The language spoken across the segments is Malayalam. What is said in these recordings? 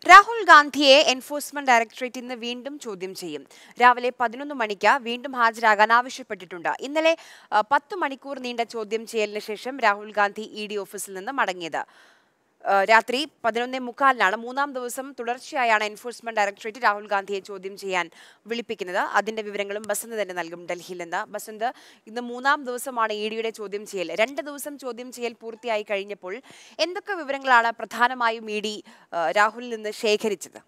രാഹുൽ ഗാന്ധിയെ എൻഫോഴ്സ്മെന്റ് ഡയറക്ടറേറ്റ് ഇന്ന് വീണ്ടും ചോദ്യം ചെയ്യും രാവിലെ പതിനൊന്ന് മണിക്ക് വീണ്ടും ഹാജരാകാൻ ആവശ്യപ്പെട്ടിട്ടുണ്ട് ഇന്നലെ ആ, പത്ത് മണിക്കൂർ നീണ്ട ചോദ്യം ചെയ്യലിന് ശേഷം രാഹുൽ ഗാന്ധി ഇ ഡി ഓഫീസിൽ നിന്ന് മടങ്ങിയത് ആ, രാത്രി പതിനൊന്നേ മുക്കാലിനാണ് മൂന്നാം ദിവസം തുടർച്ചയായാണ് എൻഫോഴ്സ്മെന്റ് ഡയറക്ടറേറ്റ് രാഹുൽ ഗാന്ധിയെ ചോദ്യം ചെയ്യാൻ വിളിപ്പിക്കുന്നത് അതിന്റെ വിവരങ്ങളും ബസന്ത് തന്നെ നൽകും ഡൽഹിയിൽ നിന്ന് ബസന്ത് ഇന്ന് മൂന്നാം ദിവസമാണ് ഇ ഡിയുടെ ചോദ്യം ചെയ്യൽ രണ്ട് ദിവസം ചോദ്യം ചെയ്യൽ പൂർത്തിയായി കഴിഞ്ഞപ്പോൾ എന്തൊക്കെ വിവരങ്ങളാണ് പ്രധാനമായും ഇ ഡി രാഹുലിൽ നിന്ന് ശേഖരിച്ചത്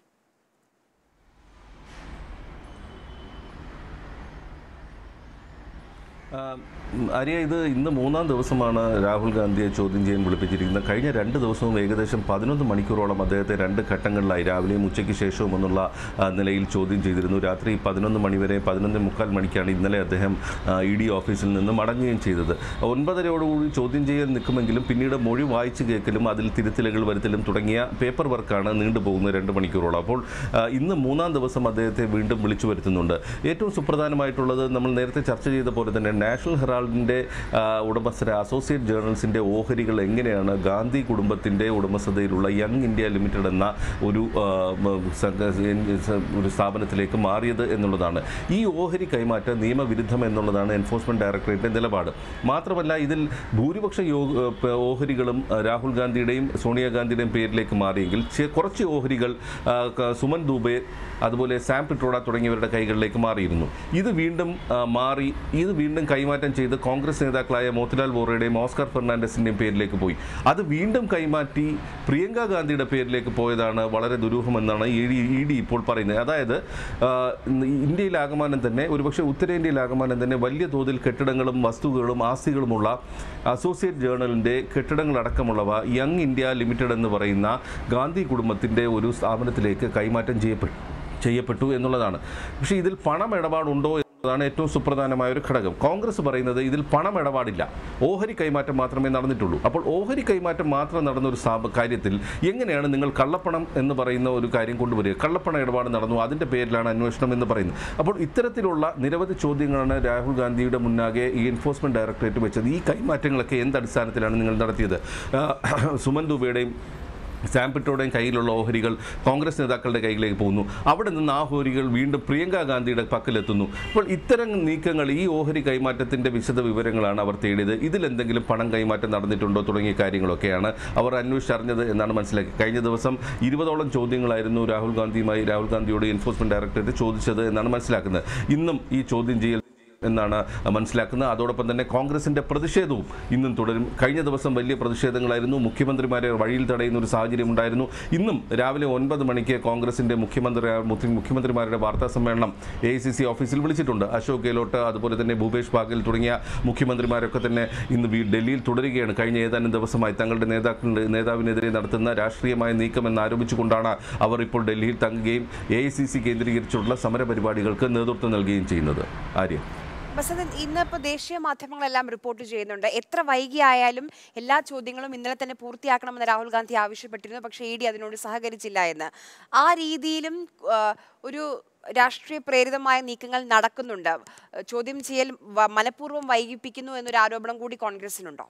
അരിയ ഇത് ഇന്ന് മൂന്നാം ദിവസമാണ് രാഹുൽ ഗാന്ധിയെ ചോദ്യം ചെയ്യാൻ വിളിപ്പിച്ചിരിക്കുന്നത് കഴിഞ്ഞ രണ്ട് ദിവസവും ഏകദേശം പതിനൊന്ന് മണിക്കൂറോളം അദ്ദേഹത്തെ രണ്ട് ഘട്ടങ്ങളിലായി രാവിലെയും ഉച്ചയ്ക്ക് ശേഷവും എന്നുള്ള ആ, നിലയിൽ ചോദ്യം ചെയ്തിരുന്നു രാത്രി പതിനൊന്ന് മണിവരെ പതിനൊന്ന് മുക്കാൽ മണിക്കാണ് ഇന്നലെ അദ്ദേഹം ഇ ഡി ഓഫീസിൽ നിന്ന് മടങ്ങുകയും ചെയ്തത് ഒൻപതരയോടുകൂടി ചോദ്യം ചെയ്യാൻ നിൽക്കുമെങ്കിലും പിന്നീട് മൊഴി വായിച്ചു കേൾക്കലും അതിൽ തിരുത്തലുകൾ വരുത്തലും തുടങ്ങിയ പേപ്പർ വർക്കാണ് നീണ്ടുപോകുന്നത് രണ്ട് മണിക്കൂറോളം അപ്പോൾ ആ, ഇന്ന് മൂന്നാം ദിവസം അദ്ദേഹത്തെ വീണ്ടും വിളിച്ചു വരുത്തുന്നുണ്ട് ഏറ്റവും സുപ്രധാനമായിട്ടുള്ളത് നമ്മൾ നേരത്തെ ചർച്ച ചെയ്ത പോലെ തന്നെ നാഷണൽ ഹെറാൾഡിൻ്റെ ഉടമസ്ഥര അസോസിയേറ്റ് ജേർണൽസിൻ്റെ ഓഹരികൾ എങ്ങനെയാണ് ഗാന്ധി കുടുംബത്തിൻ്റെ ഉടമസ്ഥതയിലുള്ള യങ് ഇന്ത്യ ലിമിറ്റഡ് എന്ന ഒരു ആ, മ, സംഘ- ഒരു സ്ഥാപനത്തിലേക്ക് മാറിയത് എന്നുള്ളതാണ് ഈ ഓഹരി കൈമാറ്റം നിയമവിരുദ്ധം എന്നുള്ളതാണ് എൻഫോഴ്സ്മെന്റ് ഡയറക്ടറേറ്റിന്റെ നിലപാട് മാത്രമല്ല ഇതിൽ ഭൂരിപക്ഷ യോ- പ- ഓഹരികളും ആ, രാഹുൽ ഗാന്ധിയുടെയും സോണിയാഗാന്ധിയുടെയും പേരിലേക്ക് മാറിയെങ്കിൽ ചെ- കുറച്ച് ഓഹരികൾ ആ, ക- സുമൻ ദൂബെ അതുപോലെ സാം പിട്രോഡ തുടങ്ങിയവരുടെ കൈകളിലേക്ക് മാറിയിരുന്നു ഇത് വീണ്ടും ആ, മാറി ഇത് വീണ്ടും കൈമാറ്റം ചെയ്ത് കോൺഗ്രസ് നേതാക്കളായ മോത്തിലാൽ വോറയുടെയും ഓസ്കർ ഫെർണാണ്ടസിൻ്റെയും പേരിലേക്ക് പോയി അത് വീണ്ടും കൈമാറ്റി പ്രിയങ്ക ഗാന്ധിയുടെ പേരിലേക്ക് പോയതാണ് വളരെ ദുരൂഹമെന്നാണ് ഇ ഡി ഇ ഡി ഇപ്പോൾ പറയുന്നത് അതായത് ആ, ഇന്ത്യയിലാകമാനം തന്നെ ഒരുപക്ഷെ ഉത്തരേന്ത്യയിലാകമാനം തന്നെ വലിയ തോതിൽ കെട്ടിടങ്ങളും വസ്തുക്കളും ആസ്തികളുമുള്ള അസോസിയേറ്റ് ജേർണലിൻ്റെ കെട്ടിടങ്ങളടക്കമുള്ളവ യങ് ഇന്ത്യ ലിമിറ്റഡ് എന്ന് പറയുന്ന ഗാന്ധി കുടുംബത്തിൻ്റെ ഒരു സ്ഥാപനത്തിലേക്ക് കൈമാറ്റം ചെയ്യപ്പെട്ടു ചെയ്യപ്പെട്ടു എന്നുള്ളതാണ് പക്ഷേ ഇതിൽ പണം ഇടപാടുണ്ടോ എന്നതാണ് ഏറ്റവും സുപ്രധാനമായ ഒരു ഘടകം കോൺഗ്രസ് പറയുന്നത് ഇതിൽ പണം ഇടപാടില്ല ഓഹരി കൈമാറ്റം മാത്രമേ നടന്നിട്ടുള്ളൂ അപ്പോൾ ഓഹരി കൈമാറ്റം മാത്രം നടന്ന ഒരു സ്ഥാപ കാര്യത്തിൽ എങ്ങനെയാണ് നിങ്ങൾ കള്ളപ്പണം എന്ന് പറയുന്ന ഒരു കാര്യം കൊണ്ടുവരിക കള്ളപ്പണ ഇടപാട് നടന്നു അതിൻ്റെ പേരിലാണ് അന്വേഷണം എന്ന് പറയുന്നത് അപ്പോൾ ഇത്തരത്തിലുള്ള നിരവധി ചോദ്യങ്ങളാണ് രാഹുൽ ഗാന്ധിയുടെ മുന്നാകെ ഈ എൻഫോഴ്സ്മെന്റ് ഡയറക്ടറേറ്റ് വെച്ചത് ഈ കൈമാറ്റങ്ങളൊക്കെ എന്ത് അടിസ്ഥാനത്തിലാണ് നിങ്ങൾ നടത്തിയത് ആ, സുമൻ ദുബെയുടെയും സാം പിട്രോയുടെയും കയ്യിലുള്ള ഓഹരികൾ കോൺഗ്രസ് നേതാക്കളുടെ കയ്യിലേക്ക് പോകുന്നു അവിടെ നിന്ന് ആ ഓഹരികൾ വീണ്ടും പ്രിയങ്ക ഗാന്ധിയുടെ പക്കലെത്തുന്നു അപ്പോൾ ഇത്തരം നീക്കങ്ങൾ ഈ ഓഹരി കൈമാറ്റത്തിൻ്റെ വിശദ വിവരങ്ങളാണ് അവർ തേടിയത് ഇതിലെന്തെങ്കിലും പണം കൈമാറ്റം നടന്നിട്ടുണ്ടോ തുടങ്ങിയ കാര്യങ്ങളൊക്കെയാണ് അവർ അന്വേഷിച്ചറിഞ്ഞത് എന്നാണ് മനസ്സിലാക്കി കഴിഞ്ഞ ദിവസം ഇരുപതോളം ചോദ്യങ്ങളായിരുന്നു രാഹുൽ ഗാന്ധിയുമായി രാഹുൽ ഗാന്ധിയോട് എൻഫോഴ്സ്മെന്റ് ഡയറക്ടറേറ്റ് ചോദിച്ചത് എന്നാണ് മനസ്സിലാക്കുന്നത് ഇന്നും ഈ ചോദ്യം ചെയ്യൽ എന്നാണ് മനസ്സിലാക്കുന്നത് അതോടൊപ്പം തന്നെ കോൺഗ്രസിന്റെ പ്രതിഷേധവും ഇന്നും തുടരും കഴിഞ്ഞ ദിവസം വലിയ പ്രതിഷേധങ്ങളായിരുന്നു മുഖ്യമന്ത്രിമാരെ വഴിയിൽ തടയുന്ന ഒരു സാഹചര്യം ഉണ്ടായിരുന്നു ഇന്നും രാവിലെ ഒൻപത് മണിക്ക് കോൺഗ്രസിന്റെ മുഖ്യമന്ത്രി മുഖ്യ- മുഖ്യമന്ത്രിമാരുടെ വാർത്താ സമ്മേളനം എ ഐ സി സി ഓഫീസിൽ വിളിച്ചിട്ടുണ്ട് അശോക് ഗെഹ്ലോട്ട് അതുപോലെ തന്നെ ഭൂപേഷ് ബാഗേൽ തുടങ്ങിയ മുഖ്യമന്ത്രിമാരൊക്കെ തന്നെ ഇന്ന് വീ- ഡൽഹിയിൽ തുടരുകയാണ് കഴിഞ്ഞ ഏതാനും ദിവസമായി തങ്ങളുടെ നേതാക്കളുടെ നേതാവിനെതിരെ നടത്തുന്ന രാഷ്ട്രീയമായ നീക്കമെന്ന് ആരോപിച്ചുകൊണ്ടാണ് അവർ ഇപ്പോൾ ഡൽഹിയിൽ തങ്ങുകയും എ ഐ സി സി കേന്ദ്രീകരിച്ചുള്ള സമരപരിപാടികൾക്ക് നേതൃത്വം നൽകുകയും ചെയ്യുന്നത് ആര്യ ബസന്ത് ഇന്നിപ്പോൾ ദേശീയ മാധ്യമങ്ങളെല്ലാം റിപ്പോർട്ട് ചെയ്യുന്നുണ്ട് എത്ര വൈകിയായാലും എല്ലാ ചോദ്യങ്ങളും ഇന്നലെ തന്നെ പൂർത്തിയാക്കണമെന്ന് രാഹുൽ ഗാന്ധി ആവശ്യപ്പെട്ടിരുന്നു പക്ഷേ ഇ ഡി അതിനോട് സഹകരിച്ചില്ല എന്ന് ആ രീതിയിലും ആ, ഒരു രാഷ്ട്രീയ പ്രേരിതമായ നീക്കങ്ങൾ നടക്കുന്നുണ്ട് ചോദ്യം ചെയ്യൽ വ- മനഃപൂർവ്വം വൈകിപ്പിക്കുന്നു എന്നൊരു ആരോപണം കൂടി കോൺഗ്രസിനുണ്ടോ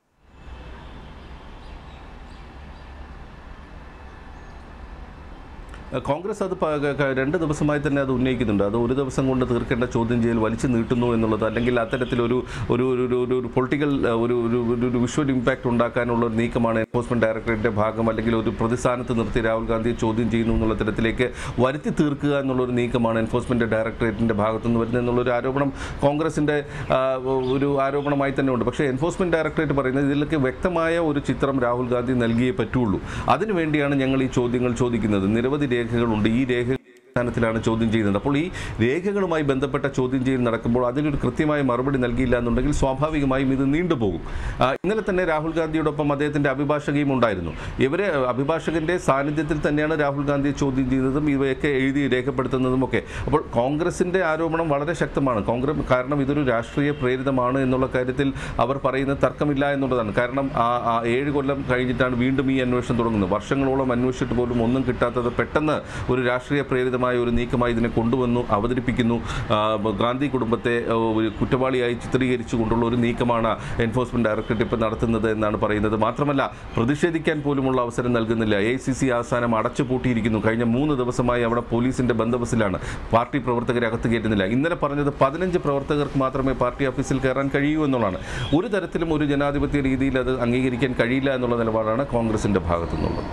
കോൺഗ്രസ് അത് പ- ക- ക- രണ്ട് ദിവസമായി തന്നെ അത് ഉന്നയിക്കുന്നുണ്ട് അത് ഒരു ദിവസം കൊണ്ട് തീർക്കേണ്ട ചോദ്യം ചെയ്യൽ വലിച്ചു നീട്ടുന്നു എന്നുള്ളത് അല്ലെങ്കിൽ അത്തരത്തിലൊരു ഒരു ഒരു ഒരു- ഒരു ഒരു പൊളിറ്റിക്കൽ ഒരു ഒരു ഒരു- ഒരു വിഷ്വൽ ഇമ്പാക്റ്റ് ഉണ്ടാക്കാനുള്ള ഒരു നീക്കമാണ് എൻഫോഴ്സ്മെന്റ് ഡയറക്ടറേറ്റിന്റെ ഭാഗം അല്ലെങ്കിൽ ഒരു പ്രതിസ്ഥാനത്ത് നിർത്തി രാഹുൽ ഗാന്ധിയെ ചോദ്യം ചെയ്യുന്നു എന്നുള്ള തരത്തിലേക്ക് വരുത്തി തീർക്കുക എന്നുള്ള ഒരു നീക്കമാണ് എൻഫോഴ്സ്മെന്റ് ഡയറക്ടറേറ്റിന്റെ ഭാഗത്തുനിന്ന് വരുന്നത് എന്നുള്ളൊരു ആരോപണം കോൺഗ്രസിന്റെ ആ, ഒരു ആരോപണമായി തന്നെ ഉണ്ട് പക്ഷേ എൻഫോഴ്സ്മെന്റ് ഡയറക്ടറേറ്റ് പറയുന്നത് ഇതിലൊക്കെ വ്യക്തമായ ഒരു ചിത്രം രാഹുൽ ഗാന്ധി നൽകിയേ പറ്റുള്ളൂ അതിനുവേണ്ടിയാണ് ഞങ്ങൾ ഈ ചോദ്യങ്ങൾ ചോദിക്കുന്നത് നിരവധി രേഖകളുണ്ട് ഈ രേഖ അടിസ്ഥാനത്തിലാണ് ചോദ്യം ചെയ്യുന്നത് അപ്പോൾ ഈ രേഖകളുമായി ബന്ധപ്പെട്ട ചോദ്യം ചെയ്യൽ നടക്കുമ്പോൾ അതിനൊരു കൃത്യമായ മറുപടി നൽകിയില്ല എന്നുണ്ടെങ്കിൽ സ്വാഭാവികമായും ഇത് നീണ്ടുപോകും ആ, ഇന്നലെ തന്നെ രാഹുൽ ഗാന്ധിയോടൊപ്പം അദ്ദേഹത്തിന്റെ അഭിഭാഷകയും ഉണ്ടായിരുന്നു ഇവരെ അഭിഭാഷകന്റെ സാന്നിധ്യത്തിൽ തന്നെയാണ് രാഹുൽ ഗാന്ധിയെ ചോദ്യം ചെയ്യുന്നതും ഇവയൊക്കെ എഴുതി രേഖപ്പെടുത്തുന്നതും ഒക്കെ അപ്പോൾ കോൺഗ്രസിന്റെ ആരോപണം വളരെ ശക്തമാണ് കോൺഗ്രസ് കാരണം ഇതൊരു രാഷ്ട്രീയ പ്രേരിതമാണ് എന്നുള്ള കാര്യത്തിൽ അവർ പറയുന്ന തർക്കമില്ല എന്നുള്ളതാണ് കാരണം ആ ആ ഏഴ് കൊല്ലം കഴിഞ്ഞിട്ടാണ് വീണ്ടും ഈ അന്വേഷണം തുടങ്ങുന്നത് വർഷങ്ങളോളം അന്വേഷിച്ചിട്ട് പോലും ഒന്നും കിട്ടാത്തത് പെട്ടെന്ന് ഒരു രാഷ്ട്രീയ പ്രേരിതമായ തന്ത്രപരമായ ഒരു നീക്കമായി ഇതിനെ കൊണ്ടുവന്നു അവതരിപ്പിക്കുന്നു ആ, ഗാന്ധി കുടുംബത്തെ ആ, ഒരു കുറ്റവാളിയായി ചിത്രീകരിച്ചു കൊണ്ടുള്ള ഒരു നീക്കമാണ് എൻഫോഴ്സ്മെന്റ് ഡയറക്ടറേറ്റ് ഇപ്പോൾ നടത്തുന്നത് എന്നാണ് പറയുന്നത് മാത്രമല്ല പ്രതിഷേധിക്കാൻ പോലുമുള്ള അവസരം നൽകുന്നില്ല എ സി സി ആസ്ഥാനം അടച്ചുപൂട്ടിയിരിക്കുന്നു കഴിഞ്ഞ മൂന്ന് ദിവസമായി അവിടെ പോലീസിന്റെ ബന്ദോബസ്തിലാണ് പാർട്ടി പ്രവർത്തകരെ അകത്ത് കയറ്റുന്നില്ല ഇന്നലെ പറഞ്ഞത് പതിനഞ്ച് പ്രവർത്തകർക്ക് മാത്രമേ പാർട്ടി ഓഫീസിൽ കയറാൻ കഴിയൂ എന്നുള്ളതാണ് ഒരു തരത്തിലും ഒരു ജനാധിപത്യ രീതിയിൽ അത് അംഗീകരിക്കാൻ കഴിയില്ല എന്നുള്ള നിലപാടാണ് കോൺഗ്രസിന്റെ ഭാഗത്തു നിന്നുള്ളത്